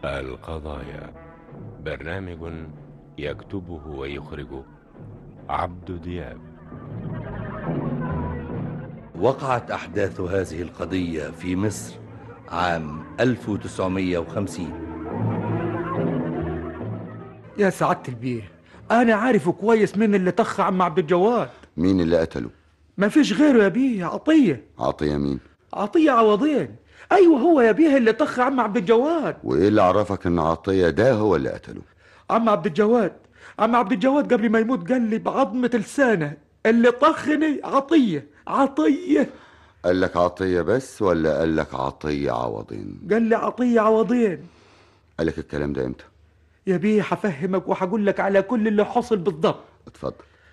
القضايا برنامج يكتبه ويخرجه عبد دياب وقعت أحداث هذه القضية في مصر عام 1950 يا سعادة البيه أنا عارف كويس مين اللي طخ عم عبد الجواد مين اللي قتله ما فيش غيره يا بيه عطية عطية مين عطية عوضين أيوة هو يا بيه اللي طخ عم عبد الجواد وايه اللي عرفك ان عطية ده هو اللي قتله عم عبد الجواد عم عبد الجواد قبل ما يموت قال لي بعظمة لسانه اللي طخني عطية عطية قال لك عطية بس ولا قال لك عطية عوضين قال لي عطية عوضين قال لك الكلام ده امتى يا بيه هفهمك وهقول لك على كل اللي حصل بالضبط اتفضل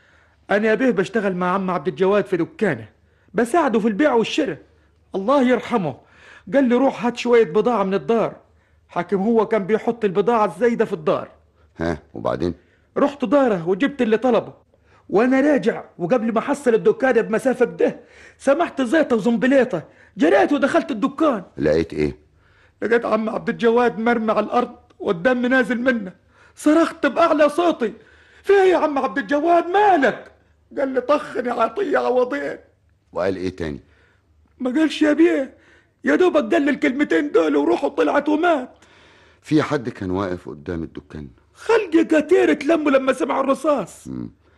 أنا يا بيه بشتغل مع عم عبد الجواد في دكانه بساعده في البيع والشراء الله يرحمه قال لي روح هات شوية بضاعة من الدار حاكم هو كان بيحط البضاعة الزايدة في الدار ها وبعدين رحت داره وجبت اللي طلبه وانا راجع وقبل ما احصل الدكان بمسافة ده سمحت زيطة وزنبليطة جريت ودخلت الدكان لقيت ايه لقيت عم عبد الجواد مرمي على الارض والدم نازل منه صرخت باعلى صوتي في إيه يا عم عبد الجواد مالك قال لي طخني عطية عوضين وقال ايه تاني ما قالش يا بيه يا دوبك قال لي الكلمتين دول وروحه طلعت ومات في حد كان واقف قدام الدكان خلقي كتير اتلموا لما سمعوا الرصاص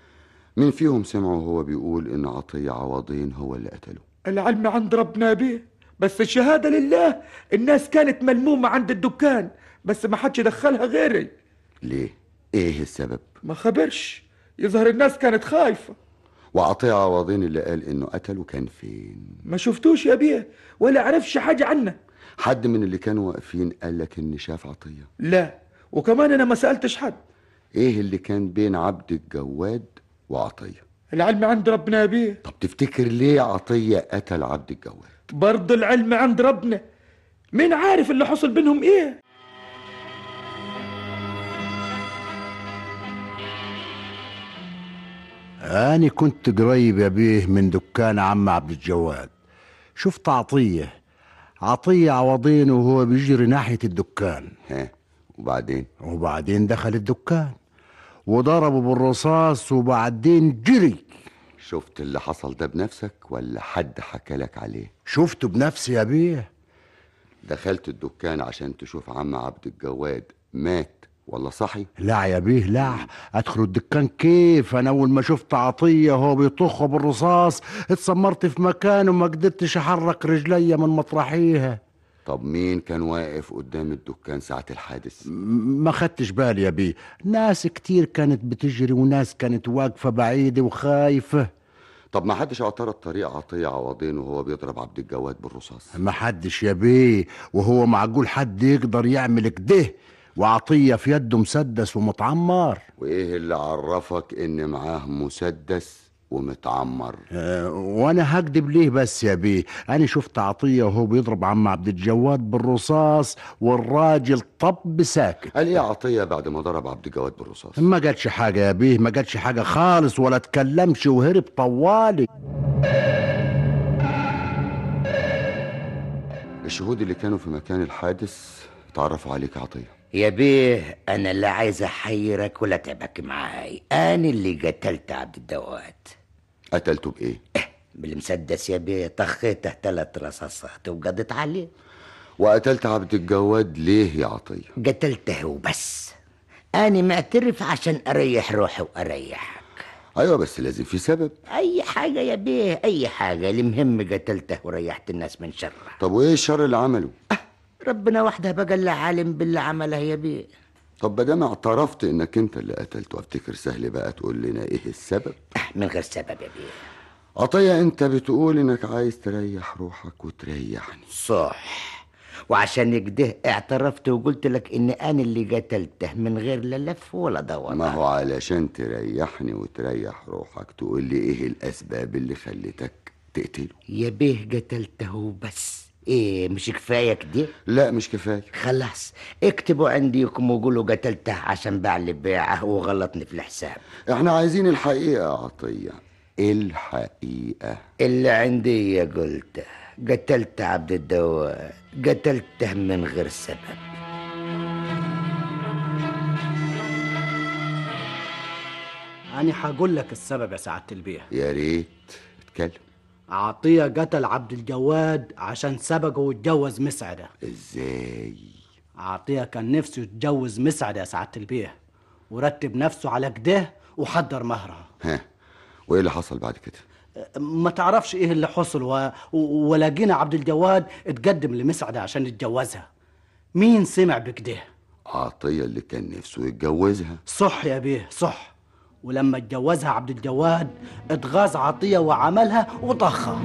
مين فيهم سمعه وهو بيقول ان عطية عوضين هو اللي قتله العلم عند ربنا بيه بس الشهادة لله الناس كانت ملمومة عند الدكان بس ما حدش دخلها غيري ليه ايه السبب ما خبرش يظهر الناس كانت خايفة وعطية عوضين اللي قال انه قتله كان فين ما شفتوش يا بيه ولا عرفش حاجة عنه حد من اللي كانوا واقفين قال لك ان شاف عطية لا وكمان انا ما سألتش حد ايه اللي كان بين عبد الجواد وعطية العلم عند ربنا يا بيه طب تفتكر ليه عطية قتل عبد الجواد برضه العلم عند ربنا مين عارف اللي حصل بينهم ايه أنا كنت قريب يا بيه من دكان عم عبد الجواد شفت عطية عطية عوضين وهو بيجري ناحية الدكان ها وبعدين وبعدين دخل الدكان وضربه بالرصاص وبعدين جري شفت اللي حصل ده بنفسك ولا حد حكى لك عليه شفته بنفسي يا بيه دخلت الدكان عشان تشوف عم عبد الجواد مات ولا صحي لا يا بيه لا ادخل الدكان كيف انا اول ما شفت عطيه وهو بيطخ بالرصاص اتسمرت في مكان وما قدرتش احرك رجليا من مطرحيها طب مين كان واقف قدام الدكان ساعة الحادث م- ما خدتش بالي يا بيه ناس كتير كانت بتجري وناس كانت واقفة بعيدة وخايفة طب ما حدش اعترض طريق عطية عوضين وهو بيضرب عبد الجواد بالرصاص ما حدش يا بيه وهو معقول حد يقدر يعمل كده وعطية في يده مسدس ومتعمر وايه اللي عرفك ان معاه مسدس ومتعمر أه وانا هكدب ليه بس يا بيه انا شفت عطية وهو بيضرب عم عبد الجواد بالرصاص والراجل طب ساكت قال ايه عطية بعد ما ضرب عبد الجواد بالرصاص ما قالش حاجة يا بيه ما قالش حاجة خالص ولا تكلمش وهرب طوالي الشهود اللي كانوا في مكان الحادث اتعرفوا عليك عطية يا بيه انا لا عايز احيرك ولا تعبك معاي انا اللي قتلت عبد الدواد قتلته بايه بالمسدس يا بيه طخيته ثلاث رصاصات وقضيت عليه وقتلت عبد الجواد ليه يا عطية قتلته وبس انا معترف عشان اريح روحي واريحك ايوه بس لازم في سبب اي حاجه يا بيه اي حاجه المهم قتلته وريحت الناس من شره طب وايه الشر اللي عمله ربنا وحده بقى اللي عالم باللي عمله يا بيه طب ما دام اعترفت انك انت اللي قتلته افتكر سهل بقى تقول لنا ايه السبب من غير سبب يا بيه عطية انت بتقول انك عايز تريح روحك وتريحني صح وعشان كده اعترفت وقلت لك ان انا اللي قتلته من غير لا لف ولا دور ما هو علشان تريحني وتريح روحك تقول لي ايه الاسباب اللي خلتك تقتله يا بيه قتلته بس ايه مش كفايه كده لا مش كفايه خلاص اكتبوا عنديكم وقولوا قتلته عشان باع لي بيعه وغلطني في الحساب احنا عايزين الحقيقة يا عطية الحقيقة اللي عندي قلته قتلت عبد الدواد قتلته من غير سبب أنا هقول لك السبب يا سعادة البيه يا ريت اتكلم عطية قتل عبد الجواد عشان سبقه واتجوز مسعدة ازاي عطية كان نفسه يتجوز مسعدة يا سعادة البيه ورتب نفسه على كده وحضر مهرها ها وايه اللي حصل بعد كده ما تعرفش ايه اللي حصل و... و- ولقينا عبد الجواد اتقدم لمسعدة عشان يتجوزها مين سمع بكده عطية اللي كان نفسه يتجوزها صح يا بيه صح ولما اتجوزها عبد الجواد اتغاظ عطية وعملها وطخها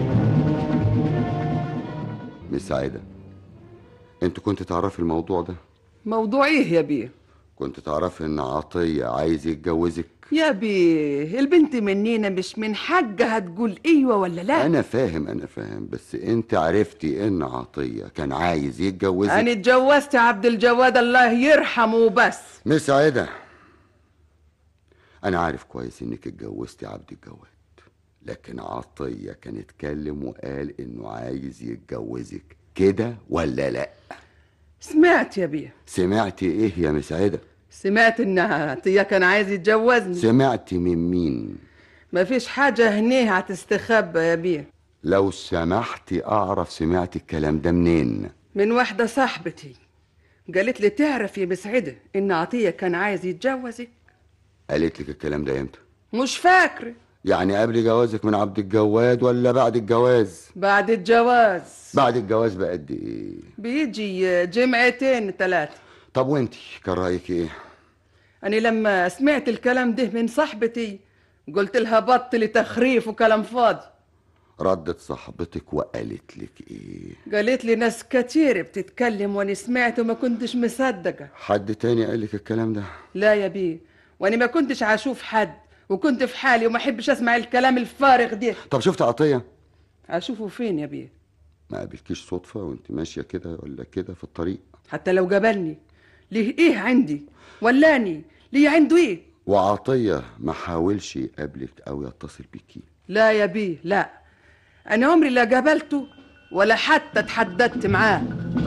مساعدة انت كنت تعرفي الموضوع ده موضوع ايه يا بيه كنت تعرفي ان عطية عايز يتجوزك يا بيه البنت منينا مش من حاجة هتقول ايوه ولا لا انا فاهم انا فاهم بس انت عرفتي ان عطية كان عايز يتجوزك انا اتجوزت عبد الجواد الله يرحمه بس مساعدة انا عارف كويس انك اتجوزتي عبد الجواد لكن عطية كان اتكلم وقال انه عايز يتجوزك كده ولا لا سمعت يا بيه سمعتي ايه يا مساعدة سمعت ان عطية كان عايز يتجوزني سمعتي من مين مفيش حاجة هنيه هتستخبى يا بيه لو سمحتي اعرف سمعتي الكلام ده منين من واحدة صاحبتي قالت لي تعرف يا مسعدة ان عطية كان عايز يتجوزك قالت لك الكلام ده امتى مش فاكرة يعني قبل جوازك من عبد الجواد ولا بعد الجواز بعد الجواز بعد الجواز بقد ايه بيجي جمعتين ثلاثة طب وانت كان رايك ايه أنا لما سمعت الكلام ده من صاحبتي قلت لها بطلي تخريف وكلام فاضي ردت صاحبتك وقالت لك ايه قالت لي ناس كتير بتتكلم وانا سمعت وما كنتش مصدقة حد تاني قال لك الكلام ده لا يا بيه وانا ما كنتش عاشوف حد وكنت في حالي وما احبش اسمع الكلام الفارغ ده طب شفت عطيه اشوفه فين يا بيه ما قابلكيش صدفه وانت ماشيه كده ولا كده في الطريق حتى لو قابلني ليه ايه عندي ولاني ليه عنده ايه وعطيه ما حاولش يقابلك او يتصل بيكي لا يا بيه لا انا عمري لا قابلته ولا حتى اتحددت معاه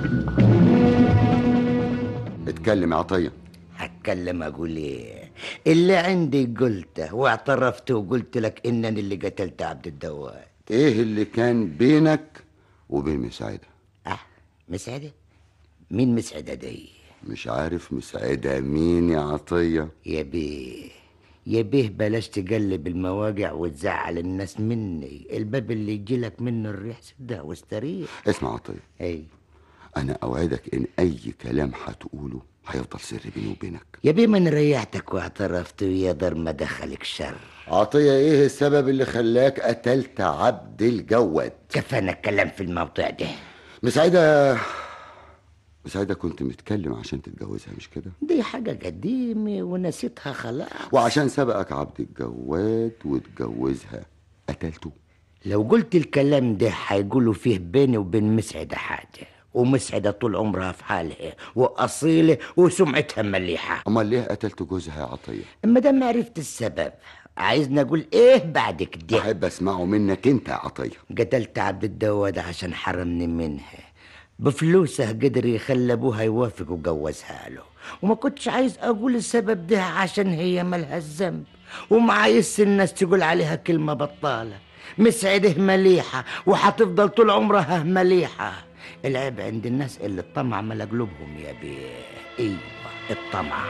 اتكلم يا عطيه هتكلم اقول ايه اللي عندي قلته واعترفت وقلت لك انني اللي قتلت عبد الدواد ايه اللي كان بينك وبين مساعده اه مسعدة مين مسعدة دي مش عارف مساعده مين يا عطيه يا بيه يا بيه بلاش تقلب المواجع وتزعل الناس مني الباب اللي يجيلك منه الريح سده واستريح اسمع عطيه اي انا اوعدك ان اي كلام هتقوله هيفضل سر بيني وبينك يا بيه من ريحتك واعترفت ويا دار ما دخلك شر عطيه ايه السبب اللي خلاك قتلت عبد الجواد كفانا الكلام في الموضوع ده مساعده مساعده كنت متكلم عشان تتجوزها مش كده دي حاجة قديمة ونسيتها خلاص وعشان سبقك عبد الجواد واتجوزها قتلته لو قلت الكلام ده هيقولوا فيه بيني وبين مسعدة حاجة ومسعدة طول عمرها في حالها وأصيلة وسمعتها مليحة امال ليه قتلت جوزها يا عطيه أما دام عرفت السبب عايزني أقول إيه بعد كده احب اسمعه منك انت يا عطيه قتلت عبد الدواد عشان حرمني منها بفلوسه قدر يخلي ابوها يوافق وجوزها له وما كنتش عايز اقول السبب ده عشان هي مالها الذنب وما عايز الناس تقول عليها كلمة بطالة مسعده مليحة وحتفضل طول عمرها مليحة العيب عند الناس اللي الطمع ملا قلوبهم يا بيه ايوه الطمع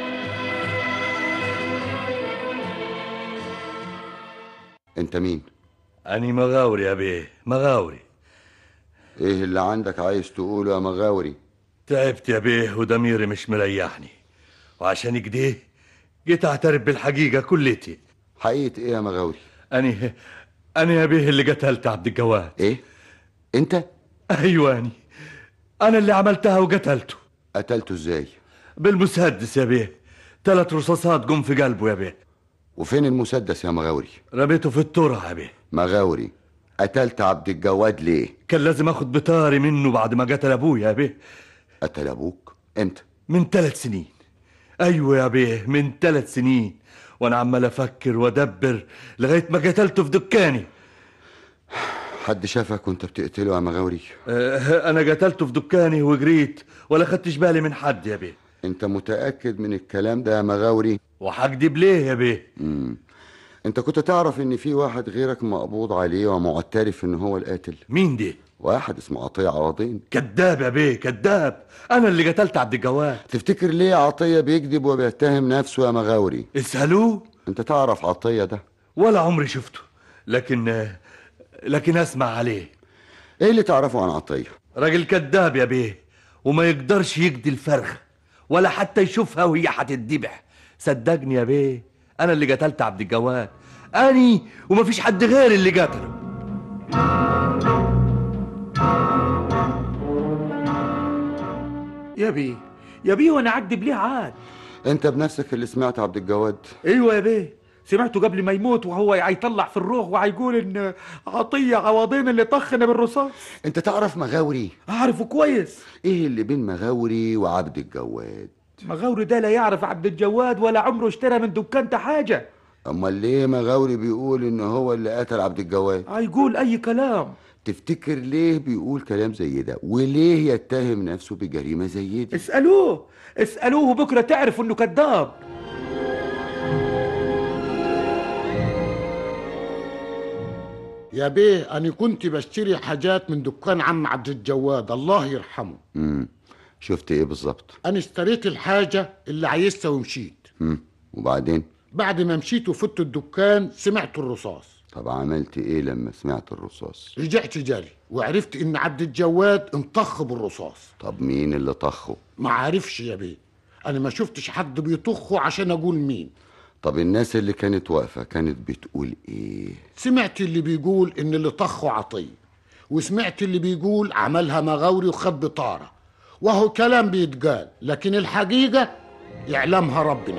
انت مين أني مغاوري يا بيه مغاوري ايه اللي عندك عايز تقوله يا مغاوري تعبت يا بيه وضميري مش مريحني وعشان كده جيت اعترف بالحقيقة كلتي حقيقة ايه يا مغاوري أني أنا يا بيه اللي قتلت عبد الجواد ايه انت أيوة أني أنا اللي عملتها وقتلته قتلته ازاي بالمسدس يا بيه ثلاث رصاصات قم في قلبه يا بيه وفين المسدس يا مغاوري رميته في الترعة يا بيه مغاوري قتلت عبد الجواد ليه كان لازم اخد بطاري منه بعد ما قتل ابويا يا بيه قتل ابوك امتى من ثلاث سنين ايوه يا بيه من ثلاث سنين وانا عمال افكر وادبر لغايه ما قتلته في دكاني حد شافك وانت بتقتله يا مغاوري أه انا قتلته في دكاني وجريت ولا خدتش بالي من حد يا بيه انت متأكد من الكلام ده يا مغاوري وهكدب ليه يا بيه مم. انت كنت تعرف ان في واحد غيرك مقبوض عليه ومعترف ان هو القاتل مين دي واحد اسمه عطية عوضين كذاب يا بيه كذاب انا اللي قتلت عبد الجواد تفتكر ليه عطية بيكذب وبيتهم نفسه يا مغاوري اسألوه انت تعرف عطية ده ولا عمري شفته لكن لكن اسمع عليه ايه اللي تعرفه عن عطية راجل كذاب يا بيه وما يقدرش يجدي الفرخة ولا حتى يشوفها وهي هتتذبح صدقني يا بيه انا اللي قتلت عبد الجواد اني ومفيش حد غيري اللي قتله يا بيه يا بيه وانا اكدب ليه عاد انت بنفسك اللي سمعت عبد الجواد ايوه يا بيه سمعته قبل ما يموت وهو هيطلع في الروح وهيقول ان عطيه عوضين اللي طخنا بالرصاص انت تعرف مغاوري اعرفه كويس ايه اللي بين مغاوري وعبد الجواد مغاوري ده لا يعرف عبد الجواد ولا عمره اشترى من دكانته حاجه امال ليه مغاوري بيقول ان هو اللي قتل عبد الجواد هيقول اي كلام تفتكر ليه بيقول كلام زي ده وليه يتهم نفسه بجريمة زي دي اسألوه اسألوه بكرة تعرفوا انه كذاب يا بيه أنا كنت بشتري حاجات من دكان عم عبد الجواد الله يرحمه مم. شفت ايه بالظبط أنا اشتريت الحاجة اللي عايزها ومشيت مم. وبعدين بعد ما مشيت وفت الدكان سمعت الرصاص طب عملت ايه لما سمعت الرصاص رجعت جري وعرفت إن عبد الجواد انطخ بالرصاص طب مين اللي طخه ما عارفش يا بيه أنا ما شفتش حد بيطخه عشان أقول مين طب الناس اللي كانت واقفة كانت بتقول ايه سمعت اللي بيقول إن اللي طخه عطية وسمعت اللي بيقول عملها مغاوري وخد بطارة وهو كلام بيتقال لكن الحقيقة يعلمها ربنا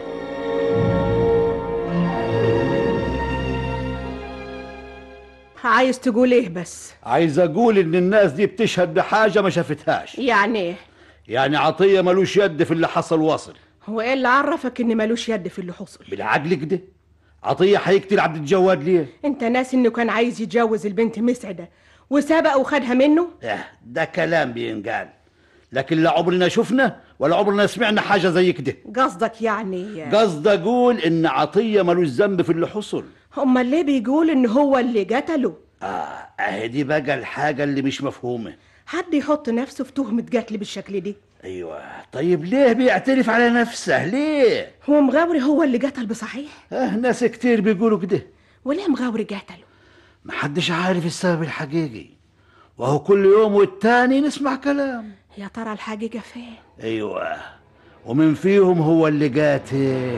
عايز تقول ايه بس عايز اقول ان الناس دي بتشهد بحاجه ما شافتهاش يعني ايه يعني عطيه ملوش يد في اللي حصل واصل هو ايه اللي عرفك ان ملوش يد في اللي حصل بالعقل كده عطيه هيقتل عبد الجواد ليه انت ناس انه كان عايز يتجوز البنت مسعده وسبق وخدها منه اه ده كلام بينقال لكن لا عمرنا شفنا ولا عمرنا سمعنا حاجه زي كده قصدك يعني قصد اقول ان عطيه ملوش ذنب في اللي حصل امال ليه بيقول ان هو اللي قتله اه اهي دي بقى الحاجه اللي مش مفهومه حد يحط نفسه في تهمه قتل بالشكل دي ايوه طيب ليه بيعترف على نفسه ليه هو مغاوري هو اللي قتل بصحيح اه ناس كتير بيقولوا كده وليه مغاوري قتله محدش عارف السبب الحقيقي وهو كل يوم والتاني نسمع كلام يا ترى الحقيقه فين ايوه ومن فيهم هو اللي قاتل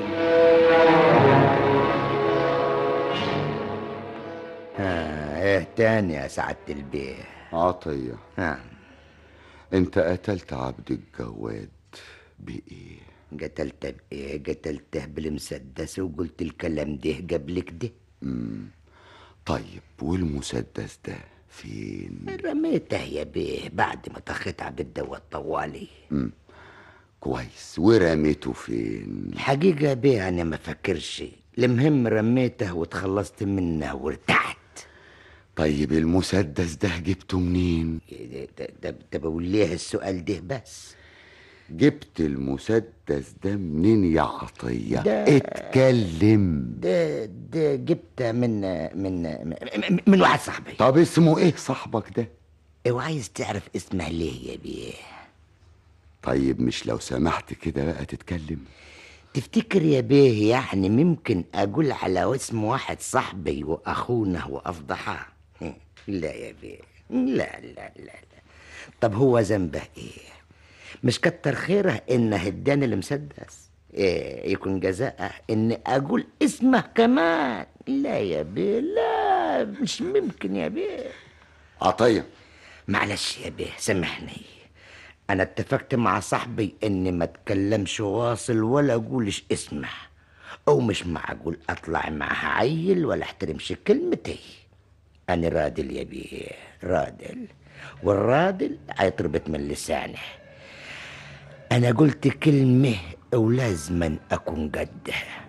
ها ايه تاني يا سعادة البيه عطية ها انت قتلت عبد الجواد بايه قتلته بايه قتلته بالمسدس وقلت الكلام ده قبل كده مم. طيب والمسدس ده فين رميته يا بيه بعد ما طخيت عبد الدواد طوالي مم. كويس ورميته فين الحقيقة بيه أنا ما فكرش المهم رميته وتخلصت منه وارتحت طيب المسدس ده جبته منين ده, ده, ده بقول ليه السؤال ده بس جبت المسدس ده منين يا عطية ده- اتكلم ده ده جبته من من من, من واحد صاحبي طب اسمه ايه صاحبك ده وعايز تعرف اسمه ليه يا بيه طيب مش لو سمحت كده بقى تتكلم تفتكر يا بيه يعني ممكن اقول على اسم واحد صاحبي واخونا وافضحه لا يا بيه لا لا لا لا طب هو ذنبه ايه مش كتر خيره انه اداني المسدس إيه يكون جزاءه ان اقول اسمه كمان لا يا بيه لا مش ممكن يا بيه عطية معلش يا بيه سامحني انا اتفقت مع صاحبي اني ما اتكلمش واصل ولا اقولش اسمه او مش معقول اطلع معها عيل ولا احترمش كلمتي انا رادل يا بيه رادل والرادل هيتربط من لسانه انا قلت كلمه ولازما اكون قدها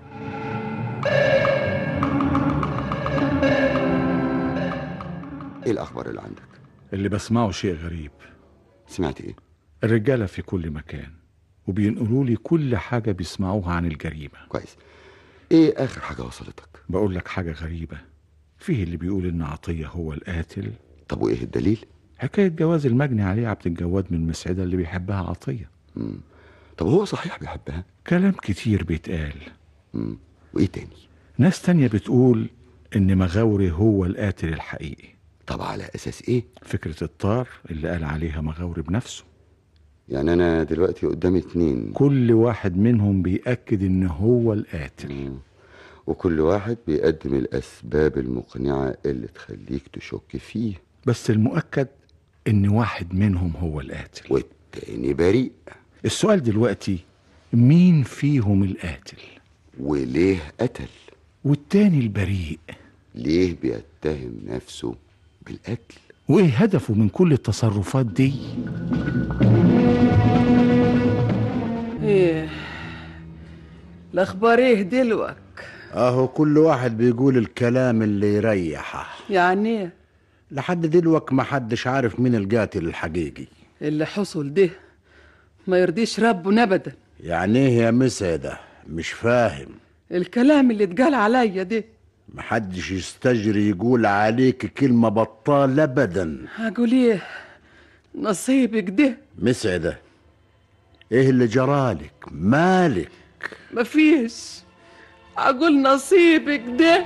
ايه الاخبار اللي عندك اللي بسمعه شيء غريب سمعت ايه الرجالة في كل مكان وبينقلوا لي كل حاجة بيسمعوها عن الجريمة كويس ايه اخر حاجه وصلتك بقول لك حاجة غريبة فيه اللي بيقول إن عطية هو القاتل طب وايه الدليل حكاية جواز المجني عليه عبد الجواد من مسعدة اللي بيحبها عطية مم. طب هو صحيح بيحبها كلام كتير بيتقال مم. وايه تاني ناس تانية بتقول إن مغاوري هو القاتل الحقيقي طب على اساس ايه فكرة الطار اللي قال عليها مغاوري بنفسه يعني انا دلوقتي قدامي اتنين كل واحد منهم بيأكد إن هو القاتل مم. وكل واحد بيقدم الاسباب المقنعه اللي تخليك تشك فيه بس المؤكد إن واحد منهم هو القاتل والتاني بريء السؤال دلوقتي مين فيهم القاتل وليه قتل والتاني البريء ليه بيتهم نفسه بالقتل وايه هدفه من كل التصرفات دي ايه الاخبار ايه دلوك اهو كل واحد بيقول الكلام اللي يريحه يعني ايه لحد دلوقتي ما حدش عارف مين القاتل الحقيقي اللي حصل ده ما يرضيش ربنا ابدا يعني ايه يا مسعدة مش فاهم الكلام اللي اتقال عليا ده محدش يستجري يقول عليك كلمة بطال ابدا هقول ايه نصيبك ده مسعدة ايه اللي جرالك مالك مفيش اقول نصيبك ده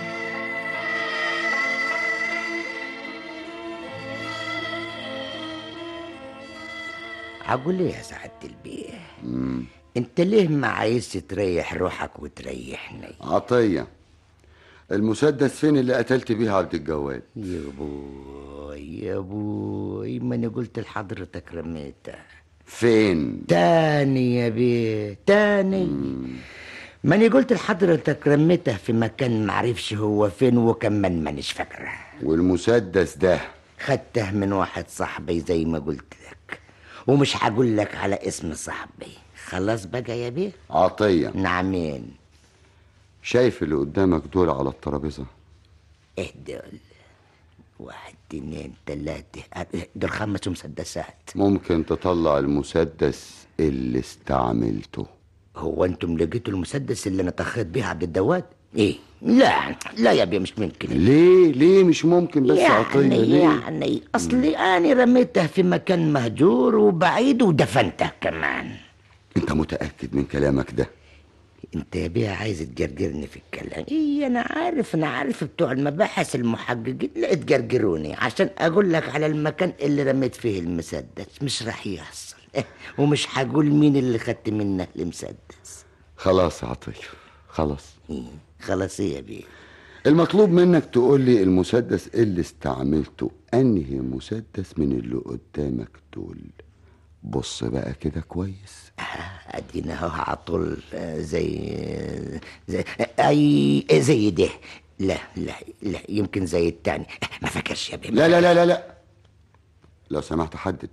عقول ايه يا سعادة البيه انت ليه ما عايز تريح روحك وتريحني عطيه المسدس فين اللي قتلت بيه عبد الجواد يا بوي يا بوي ما انا قلت لحضرتك رميته فين تاني يا بيه تاني ما انا قلت لحضرتك رميته في مكان معرفش هو فين وكمان مانيش فاكره والمسدس ده خدته من واحد صاحبي زي ما قلت لك ومش هقول لك على اسم صاحبي خلاص بقى يا بيه عطيه نعمين شايف اللي قدامك دول على الترابيزه ايه دول واحد اتنين تلاتة أر- دول خمس مسدسات ممكن تطلع المسدس اللي استعملته هو انتم لقيتوا المسدس اللي انا طخيت بيه عبد الدواد ايه لا لا يا بيه مش ممكن ليه ليه مش ممكن بس عطيه يعني ليه يعني اصلي انا رميته في مكان مهجور وبعيد ودفنته كمان انت متاكد من كلامك ده انت يا بيه عايز تجرجرني في الكلام ايه انا عارف انا عارف بتوع المباحث المحققين لا تجرجروني عشان اقول لك على المكان اللي رميت فيه المسدس مش راح يحصل إيه، ومش هقول مين اللي خدت منه المسدس خلاص يا عطيه خلاص إيه، خلاص إيه يا بيه المطلوب منك تقول لي المسدس اللي استعملته انهي مسدس من اللي قدامك دول بص بقى كده كويس ادينا اهو عطول آه، زي زي اي زي ده لا لا لا يمكن زي التاني ما فاكرش يا بيه لا لا لا لا لا لو سمحت حدد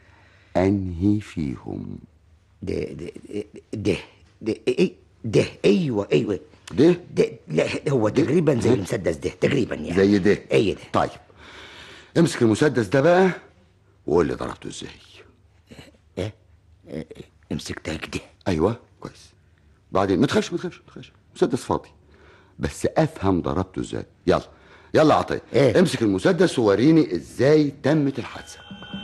انهي فيهم ده ده ده ده إيه؟ ده ايوه ايوه ده ده لا هو تقريبا زي المسدس ده تقريبا يعني زي ده ايه ده طيب امسك المسدس ده بقى وقول لي ضربته ازاي ايه إيه، امسكتها كده ايوه كويس بعدين ما تخافش ما تخافش ما تخافش مسدس فاضي بس افهم ضربته ازاي يلا يلا عطيه إيه؟ امسك المسدس ووريني ازاي تمت الحادثه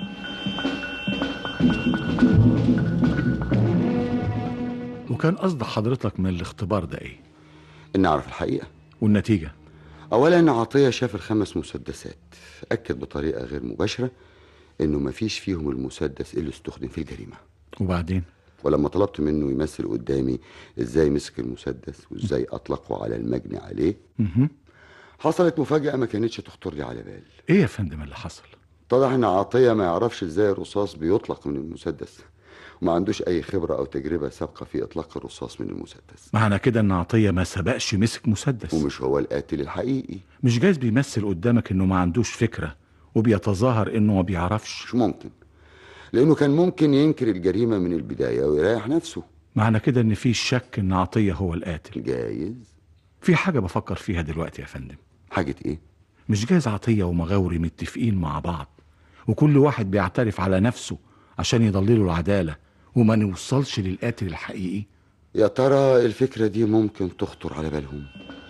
وكان قصد حضرتك من الاختبار ده ايه ان اعرف الحقيقه والنتيجة اولا عطيه شاف الخمس مسدسات اكد بطريقه غير مباشره انه ما فيش فيهم المسدس اللي استخدم في الجريمه وبعدين ولما طلبت منه يمثل قدامي ازاي مسك المسدس وازاي اطلقه على المجني عليه مهم. حصلت مفاجاه ما كانتش تخطر لي على بال ايه يا فندم اللي حصل اتضح ان عطيه ما يعرفش ازاي الرصاص بيطلق من المسدس وما عندوش اي خبره او تجربه سابقه في اطلاق الرصاص من المسدس معنى كده ان عطية ما سبقش مسك مسدس ومش هو القاتل الحقيقي مش جايز بيمثل قدامك انه ما عندوش فكرة وبيتظاهر انه ما بيعرفش مش ممكن لانه كان ممكن ينكر الجريمه من البدايه ويريح نفسه معنى كده ان في شك ان عطية هو القاتل جايز في حاجة بفكر فيها دلوقتي يا فندم حاجه ايه مش جايز عطية ومغاوري متفقين مع بعض وكل واحد بيعترف على نفسه عشان يضللوا العدالة وما نوصلش للقاتل الحقيقي يا ترى الفكرة دي ممكن تخطر على بالهم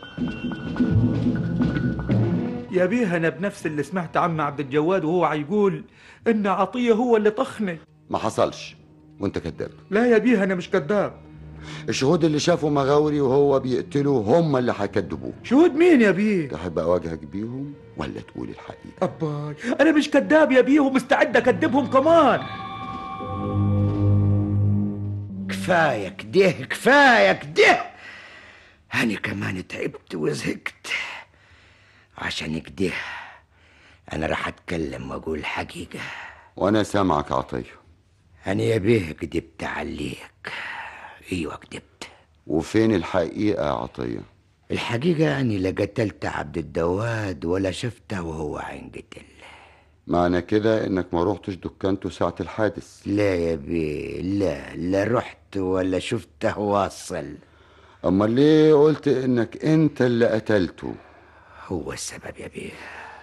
يا بيه انا بنفس اللي سمعت عم عبد الجواد وهو هيقول ان عطيه هو اللي طخني ما حصلش وانت كذاب لا يا بيه انا مش كذاب الشهود اللي شافوا مغاوري وهو بيقتله هم اللي هيكذبوك شهود مين يا بيه تحب اواجهك بيهم ولا تقول الحقيقة أباي أنا مش كذاب يا بيه ومستعد أكذبهم كمان كفاية كده كفاية كده أنا كمان تعبت وزهقت عشان كده أنا راح أتكلم وأقول الحقيقة وانا سامعك عطية أنا يا بيه كدبت عليك أيوة كدبت وفين الحقيقة يا عطية الحقيقة أني لا قتلت عبد الدواد ولا شفته وهو هينقتل معنى كده انك ما روحتش دكانته ساعة الحادث لا يا بيه لا لا رحت ولا شفته واصل اما ليه قلت انك انت اللي قتلته هو السبب يا بيه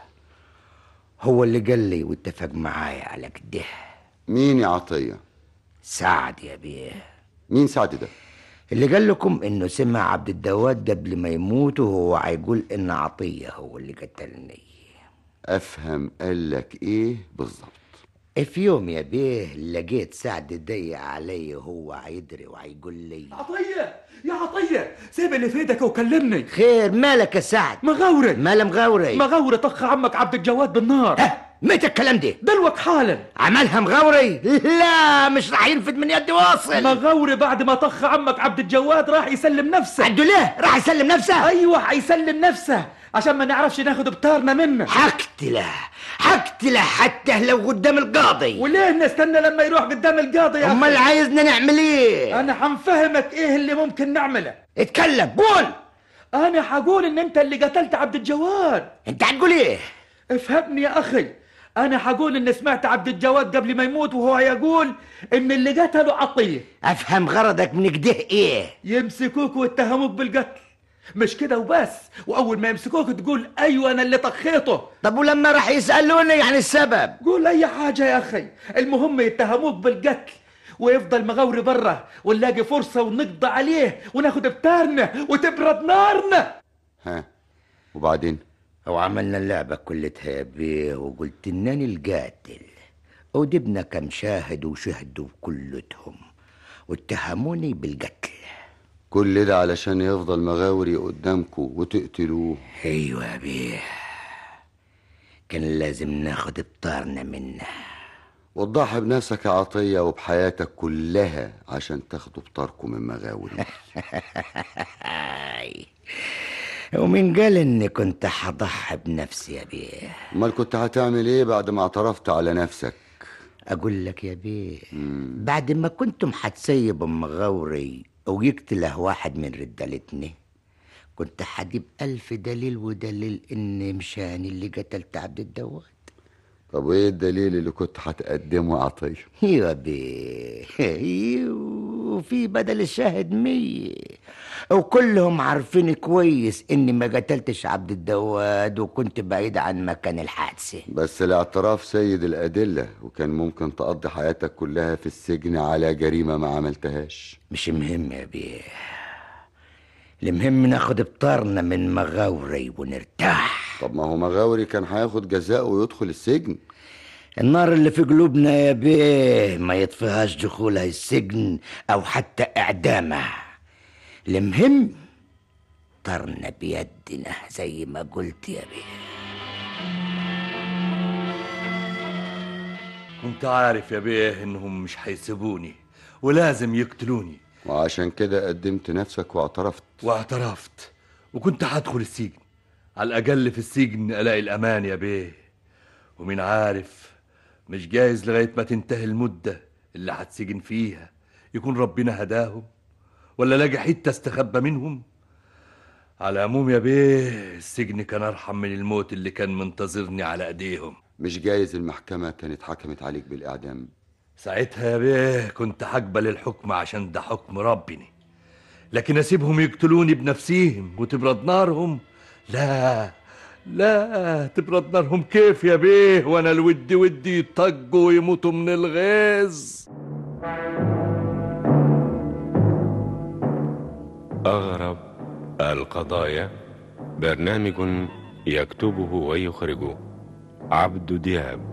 هو اللي قال لي واتفق معايا على كده مين يا عطية سعد يا بيه مين سعد ده اللي قال لكم انه سمع عبد الدواد قبل ما يموت وهو هيقول ان عطيه هو اللي قتلني افهم قالك ايه بالظبط في يوم يا بيه لقيت سعد ضيق علي وهو هيدري وهيقول لي عطية يا عطية سيب اللي في ايدك وكلمني خير مالك يا سعد مغاوري مالا مغاوري مغاوري طخ عمك عبد الجواد بالنار متى الكلام ده دلوك حالا عملها مغاوري لا مش راح ينفد من يدي واصل مغاوري بعد ما طخ عمك عبد الجواد راح يسلم نفسه عدو ليه راح يسلم نفسه ايوه هيسلم نفسه عشان ما نعرفش ناخد بطارنا منه حقتله حقتله حتى لو قدام القاضي وليه نستنى لما يروح قدام القاضي يا امال أخي؟ عايزنا نعمل ايه انا هنفهمك ايه اللي ممكن نعمله اتكلم قول انا هقول ان انت اللي قتلت عبد الجواد انت هتقول ايه افهمني يا اخي انا هقول ان سمعت عبد الجواد قبل ما يموت وهو يقول ان اللي قتله عطيه افهم غرضك من كده ايه يمسكوك ويتهموك بالقتل مش كده وبس واول ما يمسكوك تقول ايوه انا اللي طخيته طب ولما راح يسالوني عن السبب قول اي حاجه يا اخي المهم يتهموك بالقتل ويفضل مغاوري برا ونلاقي فرصه ونقضي عليه وناخد بتارنا وتبرد نارنا ها وبعدين وعملنا اللعبة كلتها يا بيه وقلت انني القاتل ودبنا كم شاهد وشهدوا كلتهم واتهموني بالقتل كل ده علشان يفضل مغاوري قدامكم وتقتلوه ايوه يا بيه كان لازم ناخد بطارنا منه وتضحي بنفسك يا عطية وبحياتك كلها عشان تاخدوا بطاركم من مغاوري ومين قال اني كنت حضحي بنفسي يا بيه امال كنت هتعمل ايه بعد ما اعترفت على نفسك اقول لك يا بيه بعد ما كنتم حتسيب ام غوري ويقتله واحد من رجالتني كنت حجيب ألف دليل ودليل إن مشاني اللي قتلت عبد الدواد طب وايه الدليل اللي كنت هتقدمه يا عطية يا بيه وفي بدل الشاهد مية وكلهم عارفين كويس اني ما قتلتش عبد الدواد وكنت بعيد عن مكان الحادثة بس الاعتراف سيد الأدلة وكان ممكن تقضي حياتك كلها في السجن على جريمة ما عملتهاش مش مهم يا بيه المهم ناخد بطارنا من مغاوري ونرتاح طب ما هو مغاوري كان هياخد جزاءه ويدخل السجن النار اللي في قلوبنا يا بيه ما يطفيهاش دخولها السجن او حتى اعدامه المهم طرنا بيدنا زي ما قلت يا بيه كنت عارف يا بيه انهم مش هيسيبوني ولازم يقتلوني وعشان كده قدمت نفسك واعترفت واعترفت وكنت هدخل السجن على الأقل في السجن ألاقي الأمان يا بيه ومين عارف مش جايز لغاية ما تنتهي المدة اللي هتسجن فيها يكون ربنا هداهم ولا لاقي حتة استخبى منهم على العموم يا بيه السجن كان أرحم من الموت اللي كان منتظرني على أيديهم مش جايز المحكمة كانت حكمت عليك بالإعدام ساعتها يا بيه كنت هقبل الحكم عشان ده حكم ربنا لكن اسيبهم يقتلوني بنفسيهم وتبرد نارهم لا لا تبرد نارهم كيف يا بيه وانا الود ودي يطقوا ويموتوا من الغيظ أغرب القضايا برنامج يكتبه ويخرجه عبد دياب